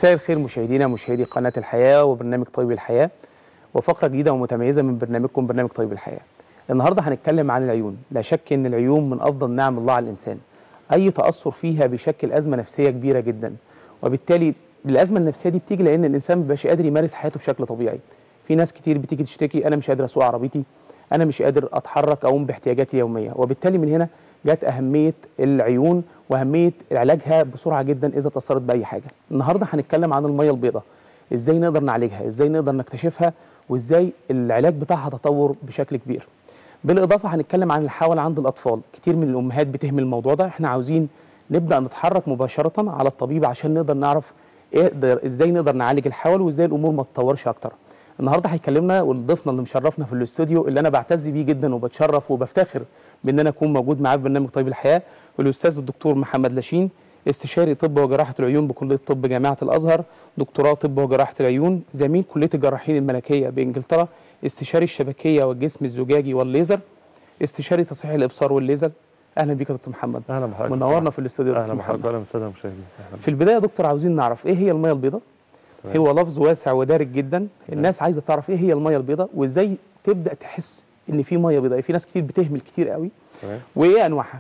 مساء الخير مشاهدينا مشاهدي قناة الحياة وبرنامج طيب الحياة وفقرة جديدة ومتميزة من برنامجكم برنامج طيب الحياة النهاردة هنتكلم عن العيون لا شك أن العيون من أفضل نعم الله على الإنسان أي تأثر فيها بيشكل أزمة نفسية كبيرة جدا وبالتالي الأزمة النفسية دي بتيجي لأن الإنسان مبيبقاش قادر يمارس حياته بشكل طبيعي في ناس كتير بتيجي تشتكي أنا مش قادر أسوق عربيتي أنا مش قادر أتحرك أقوم باحتياجاتي اليومية وبالتالي من هنا جت أهمية العيون وأهمية علاجها بسرعة جدا إذا تأثرت بأي حاجة النهاردة هنتكلم عن المية البيضاء إزاي نقدر نعالجها إزاي نقدر نكتشفها وإزاي العلاج بتاعها تطور بشكل كبير بالإضافة هنتكلم عن الحول عند الأطفال كتير من الأمهات بتهمل الموضوع ده إحنا عاوزين نبدأ نتحرك مباشرة على الطبيب عشان نقدر نعرف إيه إزاي نقدر نعالج الحول وإزاي الأمور ما تتطورش أكتر النهارده هيكلمنا وضيفنا اللي مشرفنا في الاستوديو اللي انا بعتز بيه جدا وبتشرف وبفتخر بان انا اكون موجود معاه في برنامج طيب الحياه والاستاذ الدكتور محمد لاشين استشاري طب وجراحه العيون بكليه طب جامعه الازهر دكتوراه طب وجراحه العيون زميل كليه الجراحين الملكيه بانجلترا استشاري الشبكيه والجسم الزجاجي والليزر استشاري تصحيح الابصار والليزر اهلا بيك يا دكتور محمد اهلا بحضرتك منورنا في الاستوديو يا اهلا دكتور بحضرتك محمد واهلا بالساده المشاهدين أهلاً. في البدايه يا دكتور عاوزين نعرف ايه هي الميه البيضاء تمام. هو لفظ واسع ودارج جدا الناس عايزه تعرف ايه هي الميه البيضاء وازاي تبدا تحس ان في ميه بيضاء في ناس كتير بتهمل كتير قوي تمام وايه انواعها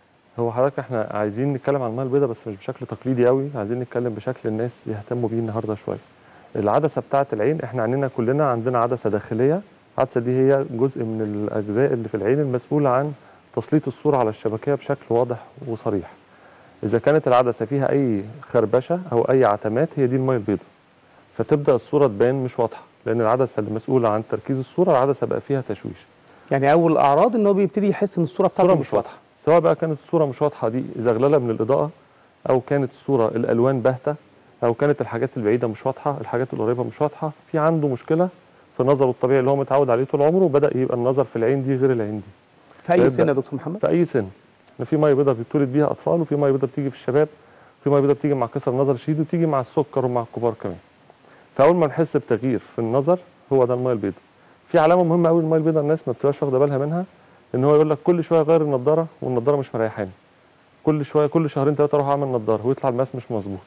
هو حضرتك احنا عايزين نتكلم عن الميه البيضاء بس مش بشكل تقليدي قوي عايزين نتكلم بشكل الناس يهتموا بيه النهارده شويه العدسه بتاعه العين احنا عندنا كلنا عندنا عدسه داخليه العدسه دي هي جزء من الاجزاء اللي في العين المسؤوله عن تسليط الصوره على الشبكيه بشكل واضح وصريح اذا كانت العدسه فيها اي خربشه او اي عتمات هي دي الميه البيضاء فتبدا الصوره تبان مش واضحه لان العدسه اللي مسؤوله عن تركيز الصوره العدسه بقى فيها تشويش يعني اول الاعراض ان هو بيبتدي يحس ان الصوره بتاعته الصوره مش واضحه سواء بقى كانت الصوره مش واضحه دي زغلله من الاضاءه او كانت الصوره الالوان باهته او كانت الحاجات البعيده مش واضحه الحاجات القريبه مش واضحه في عنده مشكله في نظره الطبيعي اللي هو متعود عليه طول عمره وبدا يبقى النظر في العين دي غير العين دي في اي فيبدأ- سن يا دكتور محمد في اي سن إن في ميه بيضاء بيتولد بيها اطفال وفي ميه بيضاء بتيجي في الشباب في ميه بيضاء بتيجي مع كسر النظر الشديد وتيجي مع السكر ومع الكبار كمان فاول ما نحس بتغيير في النظر هو ده الميه البيضاء في علامه مهمه قوي الميه البيضاء الناس ما بتبقاش واخده بالها منها ان هو يقول لك كل شويه غير النضاره والنضاره مش مريحاني كل شويه كل شهرين ثلاثه اروح اعمل نضاره ويطلع الماس مش مظبوط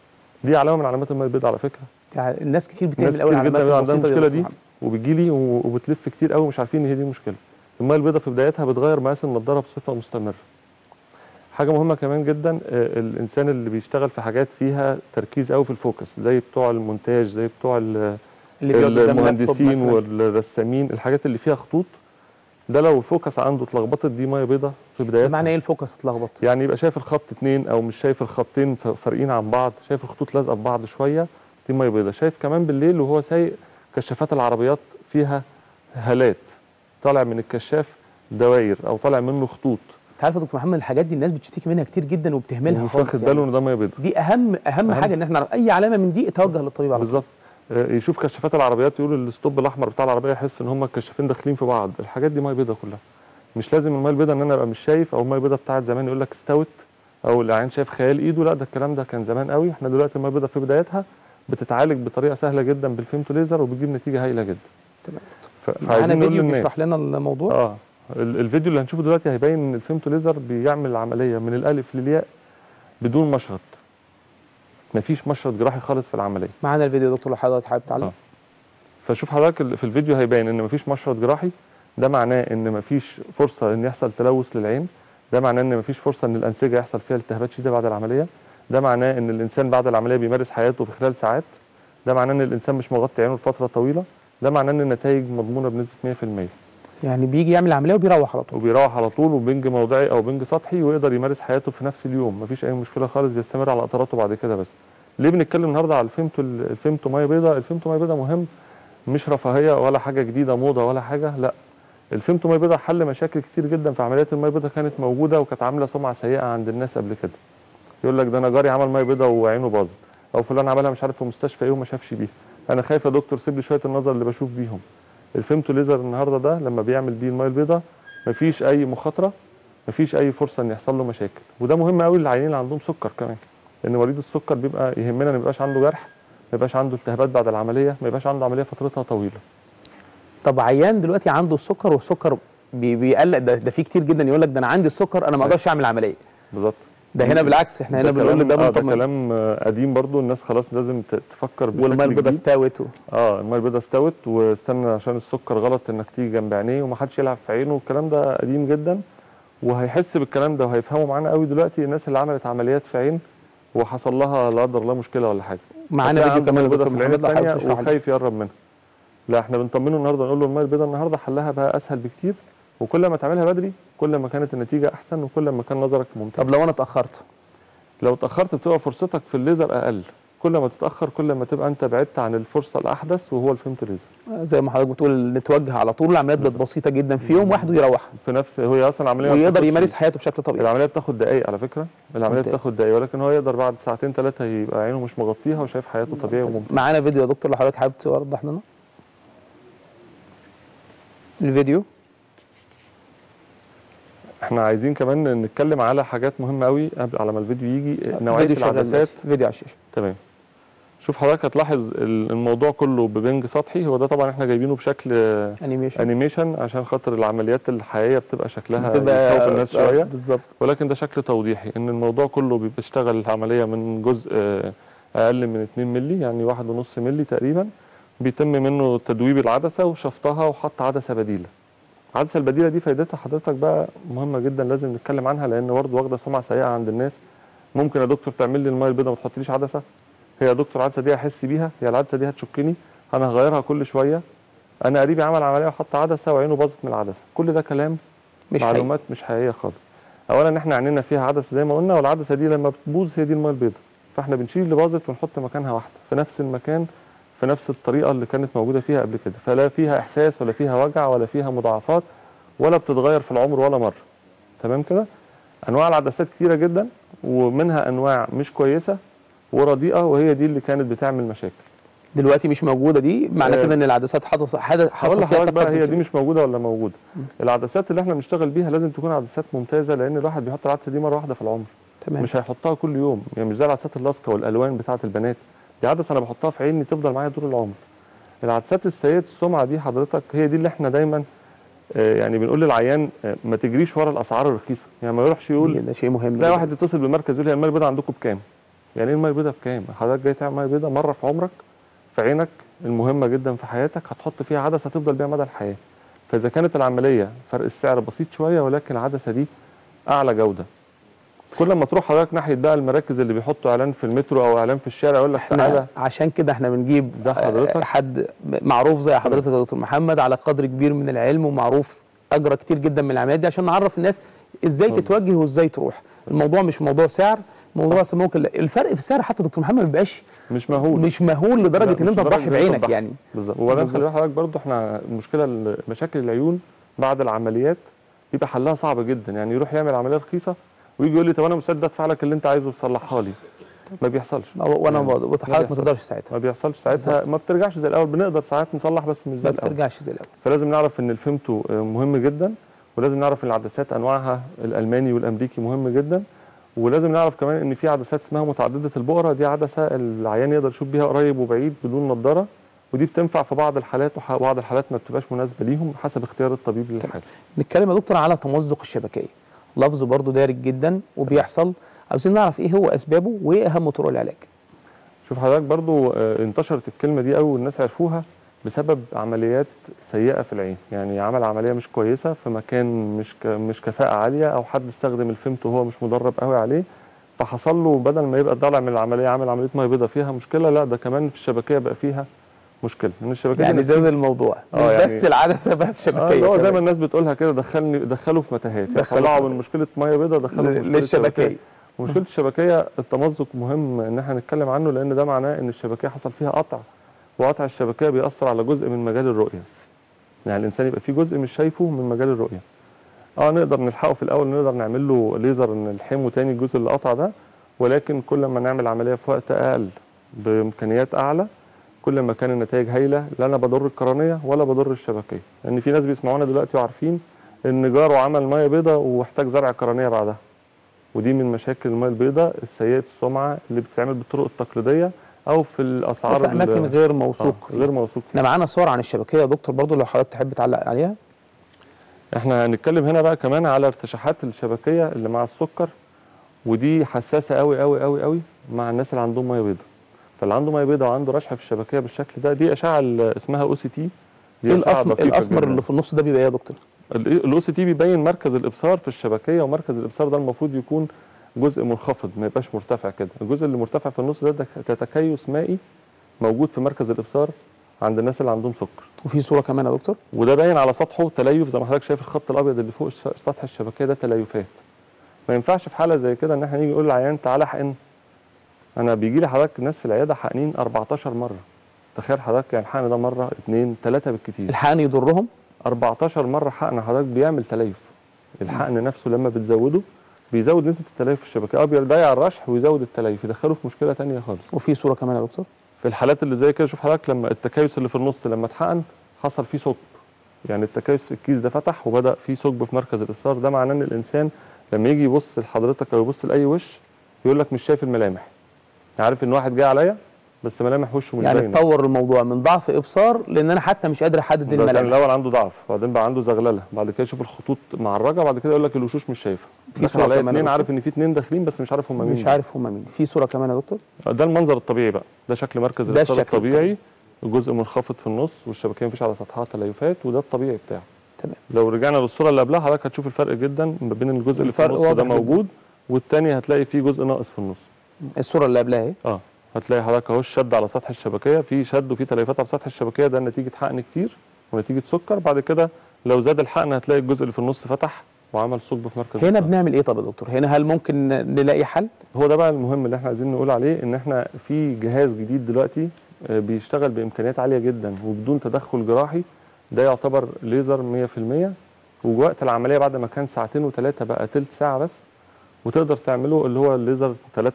دي علامه من علامات الميه البيضاء على فكره يعني الناس كتير ناس بتهمل قوي كتير جدا بيبقى عندها البسيطة المشكله يا دي دكتور محمد. وبتجي لي و- وبتلف كتير قوي مش عارفين ان هي دي المشكله الميه البيضاء في بدايتها بتغير مقاس النضاره بصفه مستمره حاجه مهمه كمان جدا آه، الانسان اللي بيشتغل في حاجات فيها تركيز قوي في الفوكس زي بتوع المونتاج زي بتوع ال- اللي بيقعد قدام لابتوب المهندسين مثلاً. والرسامين الحاجات اللي فيها خطوط ده لو الفوكس عنده اتلخبطت دي ميه بيضاء في بدايتها معنى ايه الفوكس اتلخبط يعني يبقى شايف الخط اتنين او مش شايف الخطين ف- فارقين عن بعض شايف الخطوط لازقه في بعض شويه دي ميه بيضاء شايف كمان بالليل وهو سايق كشافات العربيات فيها هالات طالع من الكشاف دواير او طالع منه خطوط انت عارف يا دكتور محمد الحاجات دي الناس بتشتكي منها كتير جدا وبتهملها ومش خالص واخد يعني. باله ان ده ميه بيضاء دي اهم اهم أهم. حاجه ان احنا نعرف اي علامه من دي اتوجه للطبيب على طول بالظبط آه، يشوف كشافات العربيات يقول الستوب الاحمر بتاع العربيه يحس ان هم الكشافين داخلين في بعض الحاجات دي ميه بيضاء كلها مش لازم الميه البيضاء ان انا ابقى مش شايف او الميه البيضاء بتاعت زمان يقول لك استوت او العين شايف خيال ايده لا ده الكلام ده كان زمان قوي احنا دلوقتي الميه البيضاء في بدايتها بتتعالج بطريقه سهله جدا بالفيمتو ليزر وبتجيب نتيجه هايله جدا تمام ف- معانا فعايزين نقول فيديو للناس بيشرح لنا الموضوع اه ال- الفيديو اللي هنشوفه دلوقتي هيبين ان الفيمتو ليزر بيعمل العمليه من الالف للياء بدون مشرط مفيش مشرط جراحي خالص في العمليه معانا الفيديو يا دكتور لو حضرتك حابب تعلق آه. فشوف حضرتك ال- في الفيديو هيبين ان مفيش مشرط جراحي ده معناه ان مفيش فرصه ان يحصل تلوث للعين ده معناه ان مفيش فرصه ان الانسجه يحصل فيها التهابات شديده بعد العمليه ده معناه ان الانسان بعد العمليه بيمارس حياته في خلال ساعات ده معناه ان الانسان مش مغطي عينه لفتره طويله ده معناه ان النتائج مضمونه بنسبه 100% يعني بيجي يعمل عمليه وبيروح على طول وبيروح على طول وبنج موضعي او بنج سطحي ويقدر يمارس حياته في نفس اليوم مفيش اي مشكله خالص بيستمر على قطراته بعد كده بس ليه بنتكلم النهارده على الفيمتو الفيمتو ميه بيضاء الفيمتو ميه بيضاء مهم مش رفاهيه ولا حاجه جديده موضه ولا حاجه لا الفيمتو ميه بيضاء حل مشاكل كتير جدا في عمليات الميه بيضاء كانت موجوده وكانت عامله سمعه سيئه عند الناس قبل كده يقول لك ده انا جاري عمل ميه بيضاء وعينه باظت او فلان عملها مش عارف في مستشفى ايه وما شافش بيها انا خايف يا دكتور سيب لي شويه النظر اللي بشوف بيهم الفيمتو ليزر النهارده ده لما بيعمل بيه الميه البيضاء مفيش اي مخاطره مفيش اي فرصه ان يحصل له مشاكل وده مهم قوي للعيانين اللي عندهم سكر كمان لان مريض السكر بيبقى يهمنا ما يبقاش عنده جرح ما يبقاش عنده التهابات بعد العمليه ما يبقاش عنده عمليه فترتها طويله طب عيان دلوقتي عنده السكر والسكر بي- بيقلق ده, ده في كتير جدا يقول لك ده انا عندي السكر انا ما اقدرش اعمل عمليه بالظبط ده هنا بالعكس احنا هنا ده بنقول كلام ده آه ده بنطمن كلام آه، قديم برضو الناس خلاص لازم ت- تفكر بشكل والميه البيضاء جديد. استوت و- اه الميه البيضاء استوت واستنى عشان السكر غلط انك تيجي جنب عينيه ومحدش يلعب في عينه والكلام ده قديم جدا وهيحس بالكلام ده وهيفهموا معانا قوي دلوقتي الناس اللي عملت عمليات في عين وحصل لها لا قدر الله مشكله ولا حاجه معانا هتلاقي فيديو عنده كمان مية يا بيضاء دكتور في العين محمد لو حابب التانية تشرح لنا. وخايف يقرب منها لا احنا بنطمنه النهارده نقول له الميه البيضاء النهارده حلها بقى اسهل بكتير وكل ما تعملها بدري كل ما كانت النتيجه احسن وكل ما كان نظرك ممتاز طب لو انا اتاخرت لو اتاخرت بتبقى فرصتك في الليزر اقل كل ما تتاخر كل ما تبقى انت بعدت عن الفرصه الاحدث وهو الفيمتو ليزر زي ما حضرتك بتقول نتوجه على طول العمليات بقت بسيطه جدا في يوم واحد ويروح في نفس هي اصلا عمليه ما ويقدر بتاخدش- يمارس حياته بشكل طبيعي العمليه بتاخد دقائق على فكره العمليه ممتاز. بتاخد دقائق ولكن هو يقدر بعد ساعتين ثلاثه يبقى عينه مش مغطيها وشايف حياته طبيعي وممتاز معانا فيديو يا دكتور لو حضرتك حابب توضح لنا الفيديو احنا عايزين كمان نتكلم على حاجات مهمه قوي قبل على ما الفيديو يجي نوعيه فيديو شغال العدسات بس، فيديو على الشاشه تمام شوف حضرتك هتلاحظ ال- الموضوع كله ببنج سطحي هو ده طبعا احنا جايبينه بشكل انيميشن انيميشن عشان خاطر العمليات الحقيقيه بتبقى شكلها بتبقى يخوف الناس شويه بالظبط ولكن ده شكل توضيحي ان الموضوع كله بيشتغل العمليه من جزء آه، اقل من 2 مللي يعني واحد ونص مللي تقريبا بيتم منه تدويب العدسه وشفطها وحط عدسه بديله العدسه البديله دي فايدتها حضرتك بقى مهمه جدا لازم نتكلم عنها لان برضه واخده سمعه سيئه عند الناس ممكن يا دكتور تعمل لي الميه البيضاء ما تحطليش عدسه هي يا دكتور العدسه دي احس بيها هي العدسه دي هتشكني انا هغيرها كل شويه انا قريبي عمل عمليه وحط عدسه وعينه باظت من العدسه كل ده كلام مش حقيقي. معلومات مش حقيقيه خالص اولا احنا عينينا فيها عدسه زي ما قلنا والعدسه دي لما بتبوظ هي دي الميه البيضاء فاحنا بنشيل اللي باظت ونحط مكانها واحده في نفس المكان في نفس الطريقه اللي كانت موجوده فيها قبل كده فلا فيها احساس ولا فيها وجع ولا فيها مضاعفات ولا بتتغير في العمر ولا مره تمام كده انواع العدسات كتيره جدا ومنها انواع مش كويسه ورديئه وهي دي اللي كانت بتعمل مشاكل دلوقتي مش موجوده دي معنى آه. كده ان العدسات حدث حدث هقول حصل فيها لحضرتك بقى تقدم هي دي كبير. مش موجوده ولا موجوده العدسات اللي احنا بنشتغل بيها لازم تكون عدسات ممتازه لان الواحد بيحط العدسه دي مره واحده في العمر تمام مش هيحطها كل يوم يعني مش زي العدسات اللاصقه والالوان بتاعه البنات دي عدسه انا بحطها في عيني تفضل معايا طول العمر العدسات السيئه السمعه دي حضرتك هي دي اللي احنا دايما آه، يعني بنقول للعيان آه، ما تجريش ورا الاسعار الرخيصه يعني ما يروحش يقول ده شيء مهم تلاقي جداً. واحد يتصل بالمركز يقول لي الميه البيضاء عندكم بكام؟ يعني ايه الميه البيضاء بكام؟ حضرتك جاي تعمل ميه بيضاء مره في عمرك في عينك المهمه جدا في حياتك هتحط فيها عدسه تفضل بيها مدى الحياه. فاذا كانت العمليه فرق السعر بسيط شويه ولكن العدسه دي اعلى جوده. كل ما تروح حضرتك ناحيه بقى المراكز اللي بيحطوا اعلان في المترو او اعلان في الشارع يقول لك تعالى احنا عشان كده احنا بنجيب ده حضرتك؟ آه، حد معروف زي حضرتك يا دكتور محمد على قدر كبير من العلم ومعروف اجرى كتير جدا من العمليات دي عشان نعرف الناس ازاي طبعا. تتوجه وازاي تروح الموضوع مش موضوع سعر موضوع أصل ممكن الفرق في السعر حتى دكتور محمد ما بيبقاش مش مهول مش مهول لا، لدرجه ان مش انت لدرجة تضحي إن أنت بعينك تضحي. يعني بالظبط وبعدين بالظبط. خلي بالك حضرتك برضه احنا المشكله مشاكل العيون بعد العمليات بيبقى حلها صعب جدا يعني يروح يعمل عمليه رخيصه ويجي يقول لي طب انا مستعد ادفع لك اللي انت عايزه تصلحها لي ما بيحصلش وانا يعني برضه حضرتك ما بيحصلش. تقدرش ساعتها ما بيحصلش ساعتها بالظبط. ما بترجعش زي الاول بنقدر ساعات نصلح بس مش زي ما الاول بترجعش زي الاول فلازم نعرف ان الفيمتو آه، مهم جدا ولازم نعرف ان العدسات انواعها الالماني والامريكي مهم جدا ولازم نعرف كمان ان في عدسات اسمها متعدده البؤره دي عدسه العيان يقدر يشوف بيها قريب وبعيد بدون نظاره ودي بتنفع في بعض الحالات وبعض الحالات ما بتبقاش مناسبه ليهم حسب اختيار الطبيب للحاله نتكلم يا دكتور على تمزق الشبكيه لفظ برضه دارج جدا وبيحصل عاوزين نعرف ايه هو اسبابه وايه اهم طرق العلاج شوف حضرتك برضو آه، انتشرت الكلمة دي قوي والناس عرفوها بسبب عمليات سيئة في العين يعني عمل عملية مش كويسة في مكان مش ك... مش كفاءة عالية أو حد استخدم الفيمتو وهو مش مدرب قوي عليه فحصل له بدل ما يبقى طالع من العملية عامل عملية مية بيضاء فيها مشكلة لا ده كمان في الشبكية بقى فيها مشكلة لأن الشبكية يعني دي زاد الموضوع آه، مش يعني- بس العدسه بقت اه الشبكيه اللي هو زي كمان. ما الناس بتقولها كده دخلني دخلوا في متاهات يعني دخلوا طلعوا في من مشكلة مية بيضاء دخلوا في مشكلة للشبكيه ومشكله الشبكيه التمزق مهم ان احنا نتكلم عنه لان ده معناه ان الشبكيه حصل فيها قطع وقطع الشبكيه بيأثر على جزء من مجال الرؤيه يعني الانسان يبقى فيه جزء مش شايفه من مجال الرؤيه اه نقدر نلحقه في الاول نقدر نعمل له ليزر نلحمه تاني الجزء اللي قطع ده ولكن كل ما نعمل عمليه في وقت اقل بامكانيات اعلى كل ما كان النتائج هايله لا انا بضر القرنيه ولا بضر الشبكيه لان في ناس بيسمعونا دلوقتي وعارفين ان جاره عمل ميه بيضاء واحتاج زرع قرنيه بعدها ودي من مشاكل الميه البيضاء السيئه السمعه اللي بتتعمل بالطرق التقليديه او في الاسعار في اماكن ال- غير موثوق آه، غير موثوق احنا معانا صور عن الشبكيه يا دكتور برضو لو حضرتك تحب تعلق عليها احنا هنتكلم هنا بقى كمان على ارتشاحات الشبكيه اللي مع السكر ودي حساسه قوي قوي قوي قوي مع الناس اللي عندهم ميه بيضاء فاللي عنده ميه بيضاء وعنده رشح في الشبكيه بالشكل ده دي اشعه ال- اسمها او سي تي ايه الاسمر الاسمر اللي في النص ده بيبقى ايه يا دكتور الاو سي تي بيبين مركز الابصار في الشبكيه ومركز الابصار ده المفروض يكون جزء منخفض ما يبقاش مرتفع كده الجزء اللي مرتفع في النص ده, ده تتكيس مائي موجود في مركز الابصار عند الناس اللي عندهم سكر وفي صوره كمان يا دكتور وده باين على سطحه تليف زي ما حضرتك شايف الخط الابيض اللي فوق الش- سطح الشبكيه ده تليفات ما ينفعش في حاله زي كده ان احنا نيجي نقول للعيان تعالى حقن انا بيجي لي حضرتك ناس في العياده حقنين 14 مره تخيل حضرتك يعني الحقن ده مره اثنين ثلاثه بالكتير الحقن يضرهم 14 مره حقن حضرتك بيعمل تليف الحقن نفسه لما بتزوده بيزود نسبه التليف في الشبكه اه بيضيع الرشح ويزود التليف يدخله في مشكله تانية خالص وفي صوره كمان يا دكتور في الحالات اللي زي كده شوف حضرتك لما التكيس اللي في النص لما اتحقن حصل فيه ثقب يعني التكيس الكيس ده فتح وبدا فيه ثقب في مركز الابصار ده معناه ان الانسان لما يجي يبص لحضرتك او يبص لاي وش يقول لك مش شايف الملامح عارف ان واحد جاي عليا بس ملامح وشه مش يعني باينه اتطور الموضوع من ضعف ابصار لان انا حتى مش قادر احدد ده كان الملامح الاول عنده ضعف بعدين بقى عنده زغلله بعد كده يشوف الخطوط معرجه بعد كده يقول لك الوشوش مش شايفه في دخل صورة عليا كمان يا اتنين دكتور؟ عارف ان في اتنين داخلين بس مش عارف هم مين مش عارف هم مين في صوره كمان يا دكتور ده المنظر الطبيعي بقى ده شكل مركز ده الابصار الشكل الطبيعي الجزء منخفض في النص والشبكيه مفيش على سطحها تليفات وده الطبيعي بتاعه تمام لو رجعنا للصوره اللي قبلها حضرتك هتشوف الفرق جدا ما بين الجزء اللي في الفرق النص ده واضح جداً. موجود والتاني هتلاقي فيه جزء ناقص في النص الصوره اللي قبلها اهي اه هتلاقي حضرتك اهو الشد على سطح الشبكيه في شد وفي تليفات على سطح الشبكيه ده نتيجه حقن كتير ونتيجه سكر بعد كده لو زاد الحقن هتلاقي الجزء اللي في النص فتح وعمل ثقب في مركز هنا الإبصار. بنعمل ايه طب يا دكتور هنا هل ممكن نلاقي حل هو ده بقى المهم اللي احنا عايزين نقول عليه ان احنا في جهاز جديد دلوقتي آه، بيشتغل بامكانيات عاليه جدا وبدون تدخل جراحي ده يعتبر ليزر 100% ووقت العمليه بعد ما كان ساعتين وثلاثه بقى تلت ساعه بس وتقدر تعمله اللي هو الليزر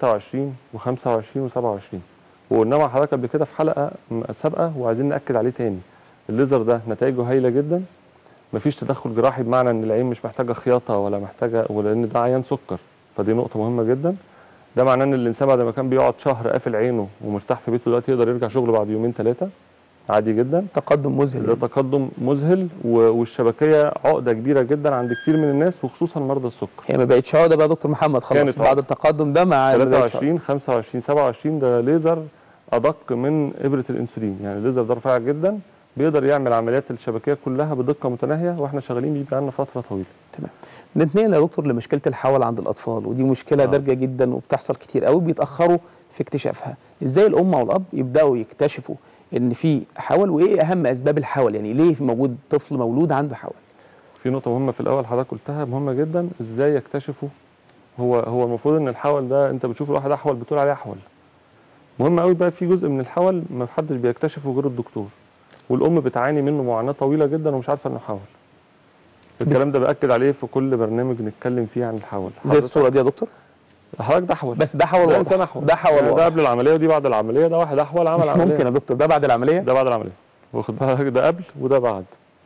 23 و25 و27 وقلنا مع حضرتك قبل كده في حلقه م- سابقه وعايزين ناكد عليه تاني الليزر ده نتائجه هايله جدا مفيش تدخل جراحي بمعنى ان العين مش محتاجه خياطه ولا محتاجه ولان ده عيان سكر فدي نقطه مهمه جدا ده معناه ان الانسان بعد ما كان بيقعد شهر قافل عينه ومرتاح في بيته دلوقتي يقدر يرجع شغله بعد يومين ثلاثه عادي جدا تقدم مذهل ده تقدم مذهل و- والشبكيه عقده كبيره جدا عند كتير من الناس وخصوصا مرضى السكر هي ما بقتش عقده بقى يا دكتور محمد خلاص كانت بعد عقدة. التقدم ده مع ما بقتش عقدة. 23 25 27 ده ليزر ادق من ابره الانسولين يعني الليزر ده رفيع جدا بيقدر يعمل عمليات الشبكيه كلها بدقه متناهيه واحنا شغالين بيه بقالنا فتره طويله نتنقل يا دكتور لمشكله الحول عند الاطفال ودي مشكله آه. دارجه جدا وبتحصل كتير قوي بيتاخروا في اكتشافها ازاي الام والاب يبداوا يكتشفوا ان في حول وايه اهم اسباب الحول يعني ليه في موجود طفل مولود عنده حول في نقطه مهمه في الاول حضرتك قلتها مهمه جدا ازاي يكتشفوا هو هو المفروض ان الحول ده انت بتشوف الواحد احول بتقول عليه احول مهم قوي بقى في جزء من الحول ما حدش بيكتشفه غير الدكتور والام بتعاني منه معاناه طويله جدا ومش عارفه انه حول الكلام ده باكد عليه في كل برنامج نتكلم فيه عن الحول زي حضرتك- الصوره دي يا دكتور حضرتك ده احول بس ده حول ده واضح انسان احول ده حول يعني ده واضح قبل العمليه ودي بعد العمليه ده واحد احول عمل مش عمليه ممكن يا دكتور ده بعد العمليه ده بعد العمليه واخد بالك ده قبل وده بعد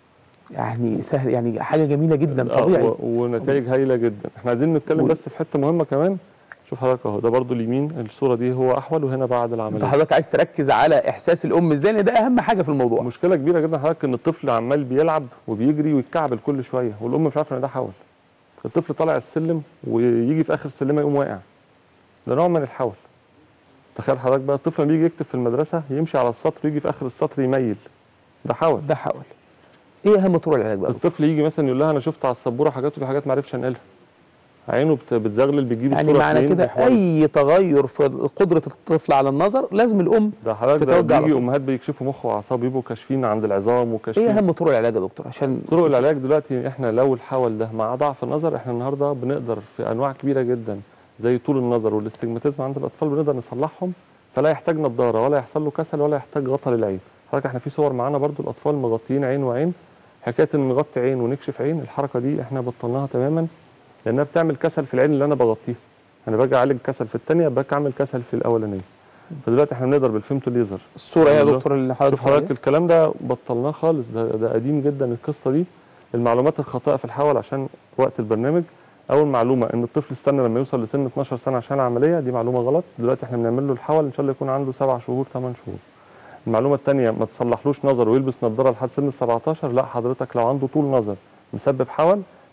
يعني سهل يعني حاجه جميله جدا آه، طبيعي و- ونتائج هايله جدا احنا عايزين نتكلم و- بس في حته مهمه كمان شوف حضرتك اهو ده برضو اليمين الصوره دي هو احول وهنا بعد انت العمليه حضرتك عايز تركز على احساس الام ازاي لان ده اهم حاجه في الموضوع مشكله كبيره جدا حضرتك ان الطفل عمال بيلعب وبيجري ويتكعبل كل شويه والام مش عارفه ان ده حول الطفل طالع السلم ويجي في اخر السلمه يقوم واقع ده نوع من الحول تخيل حضرتك بقى الطفل لما يجي يكتب في المدرسه يمشي على السطر ويجي في اخر السطر يميل ده حول ده حول ايه اهم طرق العلاج بقى الطفل يجي مثلا يقول لها انا شفت على السبوره حاجات وفي حاجات ما عرفش انقلها عينه بت- بتزغلل بتجيب يعني الصوره معنى فين كده بيحول. اي تغير في قدره الطفل على النظر لازم الام ده حضرتك ده تتوجع على بيجي طول. امهات بيكشفوا مخ واعصاب بيبقوا كاشفين عند العظام ايه وكاشفين اهم طرق العلاج يا دكتور عشان طرق العلاج دلوقتي احنا لو الحول ده مع ضعف النظر احنا النهارده بنقدر في انواع كبيره جدا زي طول النظر والاستجماتيزم عند الاطفال بنقدر نصلحهم فلا يحتاج نضاره ولا يحصل له كسل ولا يحتاج غطا للعين حضرتك احنا في صور معانا برضو الاطفال مغطيين عين وعين حكايه ان نغطي عين ونكشف عين الحركه دي احنا بطلناها تماما لانها بتعمل كسل في العين اللي انا بغطيها انا باجي اعالج كسل في الثانيه باجي اعمل كسل في الاولانيه فدلوقتي احنا بنقدر بالفيمتو ليزر الصوره ايه يا بالظبط. دكتور اللي حضرتك شوف حضرتك الكلام ده بطلناه خالص ده, ده قديم جدا القصه دي المعلومات الخاطئه في الحول عشان وقت البرنامج اول معلومه ان الطفل استنى لما يوصل لسن 12 سنه عشان العمليه دي معلومه غلط دلوقتي احنا بنعمل له الحول ان شاء الله يكون عنده 7 شهور 8 شهور المعلومه الثانيه ما تصلحلوش نظر ويلبس نظاره لحد سن ال 17 لا حضرتك لو عنده طول نظر مسبب حول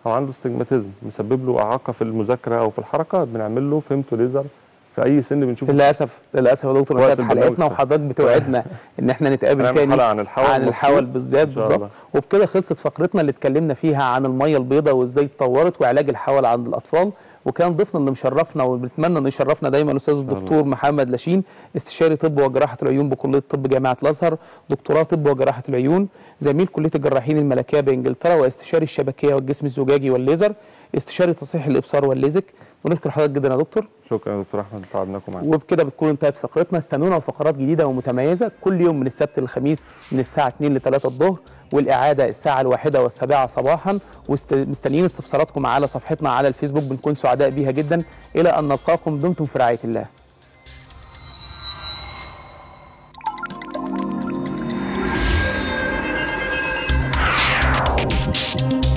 او عنده استجماتيزم مسبب له اعاقه في المذاكره او في الحركه بنعمل له فيمتو ليزر في اي سن بنشوف للاسف للاسف يا دكتور وقت انتهت البرنامج حلقتنا خلص. وحضرتك بتوعدنا ان احنا نتقابل هنعمل تاني حلقه عن الحول عن الحول مخصوص. بالذات إن شاء بالظبط الله. وبكده خلصت فقرتنا اللي اتكلمنا فيها عن الميه البيضاء وازاي اتطورت وعلاج الحول عند الاطفال وكان ضيفنا اللي مشرفنا وبنتمنى انه يشرفنا دايما الاستاذ الله. الدكتور محمد لاشين استشاري طب وجراحه العيون بكليه طب جامعه الازهر دكتوراه طب وجراحه العيون زميل كليه الجراحين الملكيه بانجلترا واستشاري الشبكيه والجسم الزجاجي والليزر استشاري تصحيح الابصار والليزك ونشكر حضرتك جدا يا دكتور شكرا يا دكتور احمد تعبناكم معانا وبكده بتكون انتهت فقرتنا استنونا فقرات جديده ومتميزه كل يوم من السبت للخميس من الساعه 2 ل 3 الظهر والاعاده الساعه الواحدة والسابعة صباحا ومستنيين استفساراتكم على صفحتنا على الفيسبوك بنكون سعداء بيها جدا الى ان نلقاكم دمتم في رعايه الله